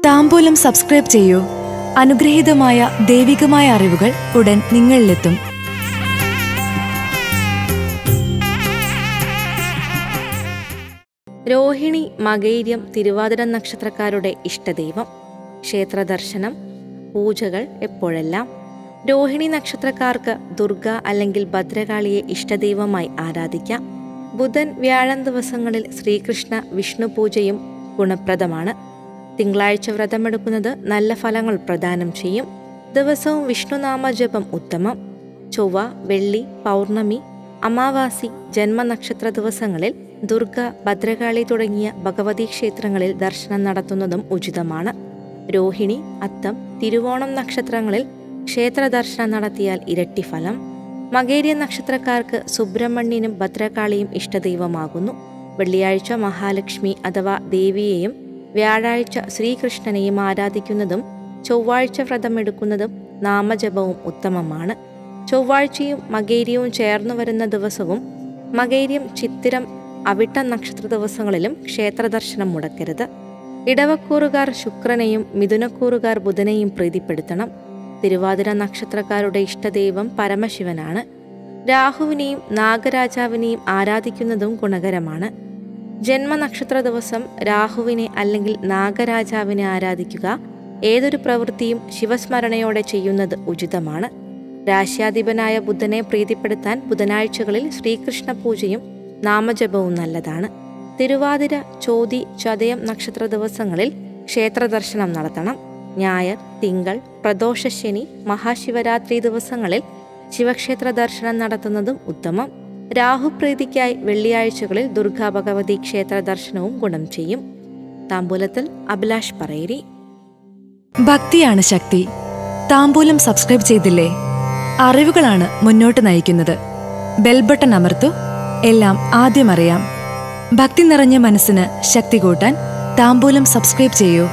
താമ്പൂലം subscribe ചെയ്യൂ അനുഗ്രഹീതമായ ദൈവികമായ അറിവുകൾ ഉടൻ നിങ്ങളിലെത്തും രോഹിണി മകൈര്യം തിരുവാതിര നക്ഷത്രക്കാരുടെ ഇഷ്ടദൈവം ക്ഷേത്രദർശനം പൂജകൾ എപ്പോഴെല്ലാം രോഹിണി നക്ഷത്രക്കാർക്ക് ദുർഗ അല്ലെങ്കിൽ ഭദ്രകാളിയെ ഇഷ്ടദൈവമായി ആരാധിക്കാം ബുധൻ വ്യാഴം ദിവസങ്ങളിൽ ശ്രീകൃഷ്ണ വിഷ്ണു പൂജയും ഗുണപ്രദമാണ് തിങ്കളാഴ്ച വ്രതമെടുക്കുന്നത് നല്ല ഫലങ്ങൾ പ്രദാനം ചെയ്യും ദിവസവും വിഷ്ണുനാമ ജപം ഉത്തമം ചൊവ്വ വെള്ളി പൗർണമി അമാവാസി ജന്മനക്ഷത്ര ദിവസങ്ങളിൽ ദുർഗ ഭദ്രകാളി തുടങ്ങിയ ഭഗവതി ക്ഷേത്രങ്ങളിൽ ദർശനം നടത്തുന്നതും ഉചിതമാണ് രോഹിണി അത്തം തിരുവോണം നക്ഷത്രങ്ങളിൽ ക്ഷേത്ര ദർശനം നടത്തിയാൽ ഇരട്ടി ഫലം മകേരിയ നക്ഷത്രക്കാർക്ക് സുബ്രഹ്മണ്യനും ഭദ്രകാളിയും ഇഷ്ടദൈവമാകുന്നു വെള്ളിയാഴ്ച മഹാലക്ഷ്മി അഥവാ ദേവിയെയും വ്യാഴാഴ്ച ശ്രീകൃഷ്ണനെയും ആരാധിക്കുന്നതും ചൊവ്വാഴ്ച വ്രതമെടുക്കുന്നതും നാമജപവും ഉത്തമമാണ് ചൊവ്വാഴ്ചയും മകേരിയവും ചേർന്നു വരുന്ന ദിവസവും മകേരിയം ചിത്തിരം അവിട്ട നക്ഷത്ര ദിവസങ്ങളിലും ക്ഷേത്രദർശനം മുടക്കരുത് ഇടവക്കൂറുകാർ ശുക്രനെയും മിഥുനക്കൂറുകാർ ബുധനെയും പ്രീതിപ്പെടുത്തണം തിരുവാതിര നക്ഷത്രക്കാരുടെ ഇഷ്ടദൈവം പരമശിവനാണ് രാഹുവിനെയും നാഗരാജാവിനെയും ആരാധിക്കുന്നതും ഗുണകരമാണ് ജന്മനക്ഷത്ര ദിവസം രാഹുവിനെ അല്ലെങ്കിൽ നാഗരാജാവിനെ ആരാധിക്കുക ഏതൊരു പ്രവൃത്തിയും ശിവസ്മരണയോടെ ചെയ്യുന്നത് ഉചിതമാണ് രാശ്യാധിപനായ ബുധനെ പ്രീതിപ്പെടുത്താൻ ബുധനാഴ്ചകളിൽ ശ്രീകൃഷ്ണ പൂജയും നാമജപവും നല്ലതാണ് തിരുവാതിര ചോതി ചതയം നക്ഷത്ര ദിവസങ്ങളിൽ ക്ഷേത്രദർശനം നടത്തണം ഞായർ തിങ്കൾ പ്രദോഷശനി മഹാശിവരാത്രി ദിവസങ്ങളിൽ ശിവക്ഷേത്ര ദർശനം നടത്തുന്നതും ഉത്തമം രാഹുപ്രീതിക്കായി വെള്ളിയാഴ്ചകളിൽ ദുർഗാ ഭഗവതി ക്ഷേത്ര ദർശനവും ഗുണം ചെയ്യും താമ്പൂലത്തിൽ അഭിലാഷ് പറയേരി ഭക്തിയാണ് ശക്തി താമ്പൂലം സബ്സ്ക്രൈബ് ചെയ്തില്ലേ അറിവുകളാണ് മുന്നോട്ട് നയിക്കുന്നത് ബെൽബട്ടൺ അമർത്തു എല്ലാം ആദ്യം അറിയാം ഭക്തി നിറഞ്ഞ മനസ്സിന് ശക്തി കൂട്ടാൻ താമ്പൂലം സബ്സ്ക്രൈബ് ചെയ്യൂ